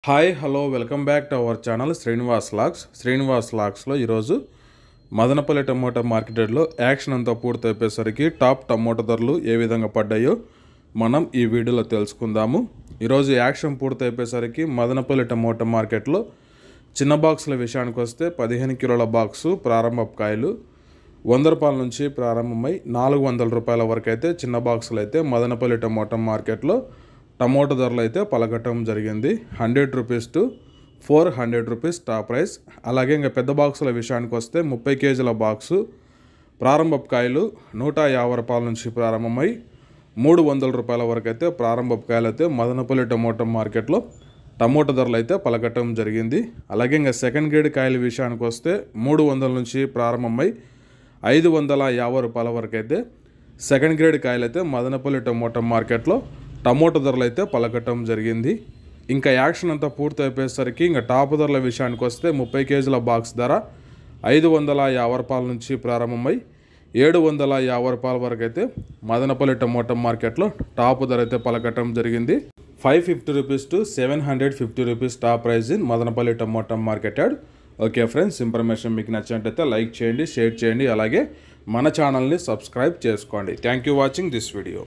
hi hello welcome back to our channel Srinivas లాక్స్ శ్రీనివాస్ లాక్స్లో ఈరోజు మదనపల్లి టమోటా మార్కెట్లో యాక్షన్ అంతా పూర్తి అయిపోయేసరికి టాప్ టమోటా ధరలు ఏ విధంగా పడ్డాయో మనం ఈ వీడియోలో తెలుసుకుందాము ఈరోజు యాక్షన్ పూర్తి అయిపోయేసరికి మదనపల్లి టమోటా మార్కెట్లో చిన్న బాక్సుల విషయానికి వస్తే పదిహేను కిలోల బాక్సు ప్రారంభపు కాయలు వంద రూపాయల నుంచి ప్రారంభమై నాలుగు వందల రూపాయల వరకు అయితే చిన్న బాక్సులు అయితే మదనపల్లి టమోటా మార్కెట్లో టమోటా ధరలు అయితే పలకటం జరిగింది hundred rupees to four hundred rupees top price అలాగే ఇంకా పెద్ద బాక్సుల విషయానికి వస్తే ముప్పై కేజీల బాక్సు ప్రారంభపు కాయలు నూట యాభై రూపాయల నుంచి ప్రారంభమై మూడు వందల రూపాయల వరకు అయితే ప్రారంభపు కాయలు అయితే మదనపల్లి టమోటా మార్కెట్లో టమోటా ధరలు అయితే పలకటం జరిగింది అలాగే ఇంకా సెకండ్ గ్రేడ్ కాయల విషయానికి వస్తే మూడు వందల నుంచి ప్రారంభమై ఐదు వందల యాభై రూపాయల వరకు అయితే సెకండ్ గ్రేడ్ కాయలు అయితే మదనపల్లి టమోటా మార్కెట్లో టమోటా ధరలు అయితే పలకటం జరిగింది ఇంకా యాక్షన్ అంతా పూర్తి అయిపోయేసరికి ఇంకా టాప్ ధరల విషయానికి వస్తే ముప్పై కేజీల బాక్స్ ధర ఐదు వందల యాభై రూపాయల నుంచి ప్రారంభమై ఏడు వందల యాభై రూపాయల వరకు అయితే మదనపల్లి టమోటా మార్కెట్లో టాప్ ధర అయితే పలకటం జరిగింది five fifty rupees to seven hundred fifty rupees top price in Madanapalle tomato market yard okay friends information మీకు నచ్చినట్టయితే లైక్ చేయండి షేర్ చేయండి అలాగే మన ఛానల్ని సబ్స్క్రైబ్ చేసుకోండి thank you watching this video